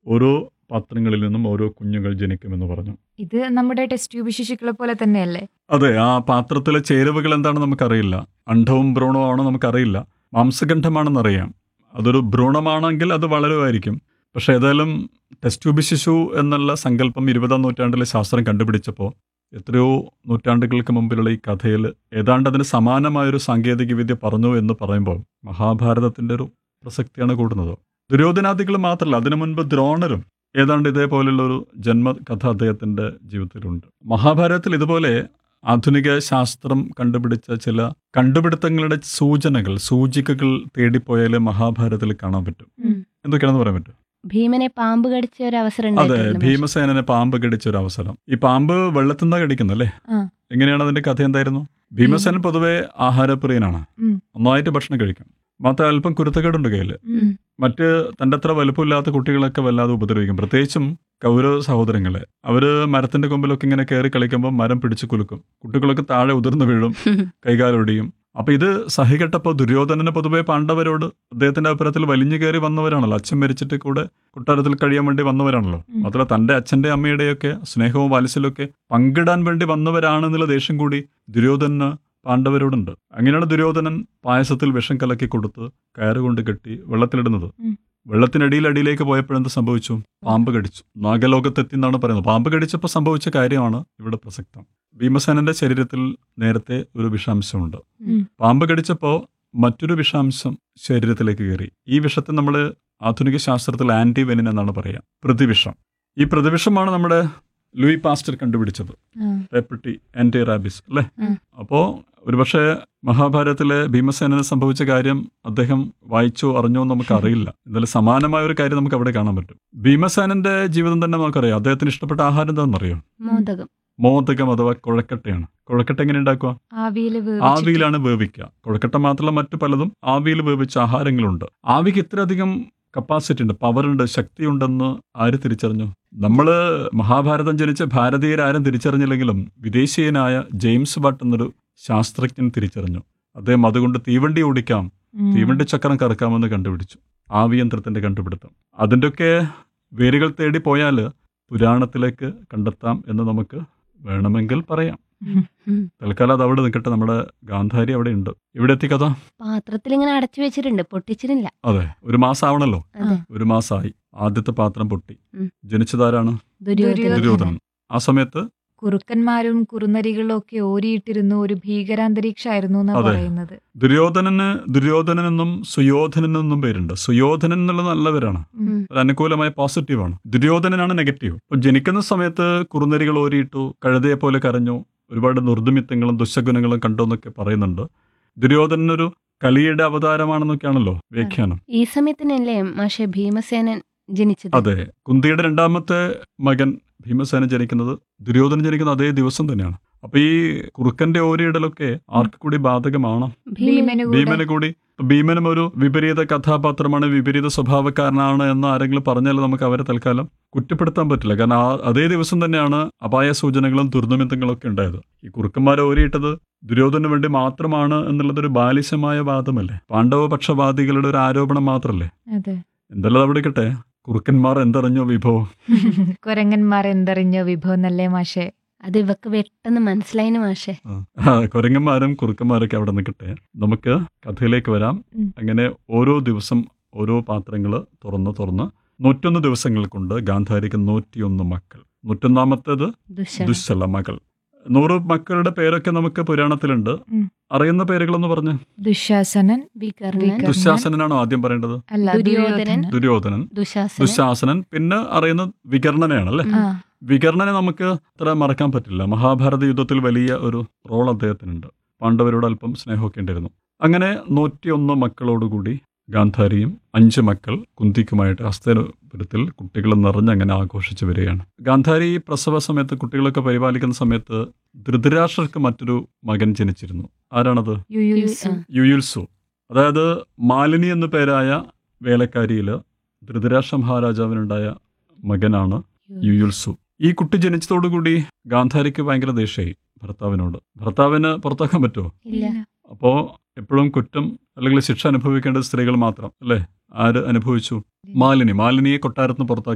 ഓരോ പാത്രങ്ങളിൽ നിന്നും ഓരോ കുഞ്ഞുങ്ങൾ ജനിക്കുമെന്ന് പറഞ്ഞു ഇത് നമ്മുടെ ടെസ്റ്റ് ട്യൂബ് ശിശുക്കളെ പോലെ തന്നെയല്ലേ അതെ ആ പാത്രത്തിലെ ചേരുവകൾ എന്താണെന്ന് നമുക്കറിയില്ല അണ്ഡവും ഭ്രൂണവും ആണോ നമുക്കറിയില്ല മാംസഗണ്ഡമാണെന്നറിയാം അതൊരു ഭ്രൂണമാണെങ്കിൽ അത് വളരുമായിരിക്കും പക്ഷേ ഏതായാലും ടെസ്റ്റ് ട്യൂബ് ശിശു എന്നുള്ള സങ്കല്പം ഇരുപതാം നൂറ്റാണ്ടിലെ ശാസ്ത്രം കണ്ടുപിടിച്ചപ്പോൾ എത്രയോ നൂറ്റാണ്ടുകൾക്ക് മുമ്പിലുള്ള ഈ കഥയിൽ ഏതാണ്ട് അതിന് സമാനമായൊരു സാങ്കേതിക വിദ്യ പറഞ്ഞു എന്ന് പറയുമ്പോൾ മഹാഭാരതത്തിൻ്റെ ഒരു പ്രസക്തിയാണ് കൂടുന്നത് ദുര്യോധനാദികൾ മാത്രമല്ല അതിനു മുൻപ് ദ്രോണരും ഏതാണ്ട് ഇതേപോലുള്ള ഒരു ജന്മകഥ അദ്ദേഹത്തിൻ്റെ ജീവിതത്തിലുണ്ട് മഹാഭാരതത്തിൽ ഇതുപോലെ ആധുനിക ശാസ്ത്രം കണ്ടുപിടിച്ച ചില കണ്ടുപിടുത്തങ്ങളുടെ സൂചനകൾ സൂചികകൾ തേടിപ്പോയാൽ മഹാഭാരതത്തിൽ കാണാൻ പറ്റും ഉം. എന്തൊക്കെയാണെന്ന് പറയാൻ പറ്റും ഭീമനെ പാമ്പ് കടിച്ച ഒരു അവസരം അതെ ഉണ്ടായിട്ടില്ലേ മാഷെ? ഭീമസേനനെ പാമ്പ് കടിച്ച ഒരു അവസരം ഈ പാമ്പ് വെള്ളത്തിൽ നിന്നാ കടിക്കുന്നല്ലേ ആ. എങ്ങനെയാണ് അതിന്റെ കഥ എന്തായിരുന്നു ഭീമസേനൻ പൊതുവെ ആഹാരപ്രിയനാണ് ഉം. നന്നായിട്ട് ഭക്ഷണം കഴിക്കും മാത്രം അല്പം കുരുത്തക്കേടുണ്ട് കയ്യിൽ ഉം. മറ്റ് തൻ്റെ അത്ര വലുപ്പമില്ലാത്ത കുട്ടികളൊക്കെ വല്ലാതെ ഉപദ്രവിക്കും പ്രത്യേകിച്ചും കൗരവ സഹോദരങ്ങളെ അവര് മരത്തിന്റെ കൊമ്പിലൊക്കെ ഇങ്ങനെ കയറി കളിക്കുമ്പോൾ മരം പിടിച്ചു കുലുക്കും കുട്ടികളൊക്കെ താഴെ ഉതിർന്നു വീഴും കൈകാലൊടിയും അപ്പൊ ഇത് സഹികെട്ടപ്പോൾ ദുര്യോധനന് പൊതുവെ പാണ്ഡവരോട് അദ്ദേഹത്തിന്റെ അഭിപ്രായത്തിൽ വലിഞ്ഞു കയറി വന്നവരാണല്ലോ അച്ഛൻ മരിച്ചിട്ട് കൂടെ കൊട്ടാരത്തിൽ കഴിയാൻ വേണ്ടി വന്നവരാണല്ലോ ഉം. മാത്രമല്ല തന്റെ അച്ഛന്റെ അമ്മയുടെയൊക്കെ സ്നേഹവും വാത്സല്യമൊക്കെ പങ്കിടാൻ വേണ്ടി വന്നവരാണെന്നുള്ള ദേഷ്യം കൂടി ദുര്യോധനന് പാണ്ഡവരോടുണ്ട് അങ്ങനെയാണ് ദുര്യോധനൻ പായസത്തിൽ വിഷം കലക്കി കൊടുത്ത് കയറുകൊണ്ട് കെട്ടി വെള്ളത്തിലിടുന്നത് ഉം. വെള്ളത്തിനടിയിൽ അടിയിലേക്ക് പോയപ്പോഴെന്ത് സംഭവിച്ചു പാമ്പ് കടിച്ചു നാഗലോകത്തെത്തി എന്നാണ് പറയുന്നത് പാമ്പ് കടിച്ചപ്പോൾ സംഭവിച്ച കാര്യമാണ് ഇവിടെ പ്രസക്തം ഭീമസേനന്റെ ശരീരത്തിൽ നേരത്തെ ഒരു വിഷാംശമുണ്ട് ഉം. പാമ്പ് കടിച്ചപ്പോൾ മറ്റൊരു വിഷാംശം ശരീരത്തിലേക്ക് കയറി ഈ വിഷത്തെ നമ്മൾ ആധുനിക ശാസ്ത്രത്തിൽ ആന്റി വെനിൻ എന്നാണ് പറയുക പ്രതിവിഷം ഈ പ്രതിവിഷമാണ് നമ്മുടെ ലൂയി പാസ്റ്റർ കണ്ടുപിടിച്ചത് ആ. പേപ്പട്ടി ആന്റി റാബിസ് അല്ലേ ഉം. അപ്പോൾ ഒരുപക്ഷെ മഹാഭാരതത്തിലെ ഭീമസേനന് സംഭവിച്ച കാര്യം അദ്ദേഹം വായിച്ചോ അറിഞ്ഞോ എന്ന് നമുക്ക് അറിയില്ല എന്നാലും സമാനമായ ഒരു കാര്യം നമുക്ക് അവിടെ കാണാൻ പറ്റും ഭീമസേനന്റെ ജീവിതം തന്നെ നമുക്കറിയാം അദ്ദേഹത്തിന് ഇഷ്ടപ്പെട്ട ആഹാരം എന്താണെന്നറിയോ മോദകം മോദകം അഥവാ കുഴക്കട്ടയാണ് കുഴക്കട്ട എങ്ങനെ ഉണ്ടാക്കുക ആവിയില് ആവിയിലാണ് വേവിക്കുക കുഴക്കട്ട മാത്രമല്ല മറ്റു പലതും ആവിയിൽ വേവിച്ച ആഹാരങ്ങളുണ്ട് ആവിക്ക് ഇത്രയധികം കപ്പാസിറ്റി ഉണ്ട് പവർ ഉണ്ട് ശക്തിയുണ്ടെന്ന് ആര് തിരിച്ചറിഞ്ഞു നമ്മൾ മഹാഭാരതം ജനിച്ച ഭാരതീയരാരും തിരിച്ചറിഞ്ഞില്ലെങ്കിലും വിദേശീയനായ ജെയിംസ് ബട്ട് എന്നൊരു ശാസ്ത്രജ്ഞൻ തിരിച്ചറിഞ്ഞു അദ്ദേഹം അതുകൊണ്ട് തീവണ്ടി ഓടിക്കാം തീവണ്ടി ചക്രം കറക്കാമെന്ന് കണ്ടുപിടിച്ചു ആവിയന്ത്രത്തിന്റെ കണ്ടുപിടുത്തം അതിൻ്റെയൊക്കെ വേരുകൾ തേടി പോയാൽ പുരാണത്തിലേക്ക് കണ്ടെത്താം എന്ന് നമുക്ക് വേണമെങ്കിൽ പറയാം ഉം. തൽക്കാലം അത് അവിടെ നിൽക്കട്ടെ നമ്മുടെ ഗാന്ധാരി അവിടെ ഉണ്ട് ഇവിടെ എത്തി കഥ പാത്രത്തിൽ ഇങ്ങനെ അടച്ചു വെച്ചിട്ടുണ്ട് പൊട്ടിച്ചിട്ടില്ല അതെ ഒരു മാസം ആവണല്ലോ അതെ ഒരു മാസമായി ആദ്യത്തെ പാത്രം പൊട്ടി ഉം. ജനിച്ചതാരാണ് ദുര്യോധന ദുര്യോധന. ദുര്യോധനൻ ആ സമയത്ത് കുറുക്കന്മാരും കുറുനരികളും ഒക്കെ ഓരിയിട്ടിരുന്ന ഒരു ഭീകരാന്തരീക്ഷമായിരുന്നു എന്നാ അതെ. പറയുന്നത് ദുര്യോധനന് ദുര്യോധനനെന്നും സുയോധനനെന്നും പേരുണ്ട് സുയോധനൻ എന്നുള്ളത് നല്ലവരാണ് ഉം. ഒരു അനുകൂലമായ പോസിറ്റീവാണ് ദുര്യോധനനാണ് നെഗറ്റീവ് അപ്പോൾ ജനിക്കുന്ന സമയത്ത് കുറുനരികൾ ഓരിയിട്ടു കഴുതയെ പോലെ കരഞ്ഞു ഒരുപാട് നിർദ്ദിമിത്തങ്ങളും ദുശഗുണങ്ങളും കണ്ടു എന്നൊക്കെ പറയുന്നുണ്ട് ദുര്യോധനനൊരു കലിയുടെ അവതാരമാണെന്നൊക്കെയാണല്ലോ വ്യാഖ്യാനം ഈ സമയത്തിനല്ലേ മാഷെ ഭീമസേനൻ ജനിച്ചത് അതെ കുന്തിയുടെ രണ്ടാമത്തെ മകൻ ഭീമസേന ജനിക്കുന്നത് ദുര്യോധനൻ ജനിക്കുന്ന അതേ ദിവസം തന്നെയാണ് അപ്പൊ ഈ കുറുക്കന്റെ ഓരിയിടലൊക്കെ ആർക്ക് കൂടി ബാധകമാണ് ഭീമന് കൂടെ ഭീമന് കൂടി ഇപ്പൊ ഭീമനും ഒരു വിപരീത കഥാപാത്രമാണ് വിപരീത സ്വഭാവക്കാരനാണ് എന്ന് ആരെങ്കിലും പറഞ്ഞാൽ നമുക്ക് അവരെ തൽക്കാലം കുറ്റപ്പെടുത്താൻ പറ്റില്ല കാരണം ആ അതേ ദിവസം തന്നെയാണ് അപായ സൂചനകളും ദുർനിമിത്തങ്ങളും ഒക്കെ ഉണ്ടായത് ഈ കുറുക്കന്മാരെ ഓരിയിട്ടത് ദുര്യോധനു വേണ്ടി മാത്രമാണ് എന്നുള്ളതൊരു ബാലിശമായ വാദമല്ലേ പാണ്ഡവ പക്ഷപാതികളുടെ ഒരു ആരോപണം മാത്രമല്ലേ അതെ എന്തെല്ലാം അവിടെ കിട്ടെ കുറുക്കന്മാർ എന്തറിഞ്ഞോ വിഭവം കുരങ്ങന്മാർ എന്തറിഞ്ഞോ വിഭവം എന്നല്ലേ മാഷെ അത് ഇവക്ക് പെട്ടെന്ന് മനസ്സിലായിന് മാഷെ ആ, കുരങ്ങന്മാരും കുറുക്കന്മാരൊക്കെ അവിടെ നിൽക്കട്ടെ നമുക്ക് കഥയിലേക്ക് വരാം ഉം. അങ്ങനെ ഓരോ ദിവസം ഓരോ പാത്രങ്ങൾ തുറന്ന് തുറന്ന് നൂറ്റൊന്ന് ദിവസങ്ങൾ കൊണ്ട് ഗാന്ധാരിക്ക് നൂറ്റിയൊന്ന് മക്കൾ നൂറ്റൊന്നാമത്തേത് ദുശ ദുശ്ശല മകൾ നൂറ് മക്കളുടെ പേരൊക്കെ നമുക്ക് പുരാണത്തിലുണ്ട് ഉം. അറിയുന്ന പേരുകളെന്ന് പറഞ്ഞ് ദുശാസനൻ വികർണൻ വികർണൻ. ദുശാസനനാണോ ആദ്യം പറയേണ്ടത് അല്ല ദുര്യോധനൻ. ദുര്യോധനൻ ദുര്യോധനൻ ദുശാസനൻ ദുശാസനൻ പിന്നെ അറിയുന്നത് വികർണനെയാണ് അല്ലേ ആ വികർണനെ നമുക്ക് അത്ര മറക്കാൻ പറ്റില്ല മഹാഭാരത യുദ്ധത്തിൽ വലിയ ഒരു റോൾ അദ്ദേഹത്തിനുണ്ട് പാണ്ഡവരോട് അല്പം സ്നേഹമൊക്കെ ഉണ്ടായിരുന്നു അങ്ങനെ നൂറ്റിയൊന്ന് മക്കളോടുകൂടി ഗാന്ധാരിയും അഞ്ച് മക്കൾ കുന്തിക്കുമായിട്ട് ഹസ്തപുരത്തിൽ കുട്ടികൾ നിറഞ്ഞങ്ങനെ ആഘോഷിച്ചു വരികയാണ് ഗാന്ധാരി ഈ പ്രസവ സമയത്ത് കുട്ടികളൊക്കെ പരിപാലിക്കുന്ന സമയത്ത് ധൃതരാഷ്ട്രർക്ക് മറ്റൊരു മകൻ ജനിച്ചിരുന്നു ആരാണത് യുയുത്സു. ആ. യുയുൽസു അതായത് മാലിനി എന്നു പേരായ വേലക്കാരിയിൽ ധൃതരാഷ്ട്ര മഹാരാജാവിനുണ്ടായ മകനാണ് യുയുൽസു ഈ കുട്ടി ജനിച്ചതോടുകൂടി ഗാന്ധാരിക്ക് ഭയങ്കര ദേഷ്യമായി ഭർത്താവിനോട് ഭർത്താവിന് പുറത്താക്കാൻ പറ്റുമോ ഇല്ല അപ്പോൾ എപ്പോഴും കുറ്റം അല്ലെങ്കിൽ ശിക്ഷ അനുഭവിക്കേണ്ടത് സ്ത്രീകൾ മാത്രം അല്ലേ ആര് അനുഭവിച്ചു മാലിനി മാലിനിയെ കൊട്ടാരത്തിന് പുറത്താക്കി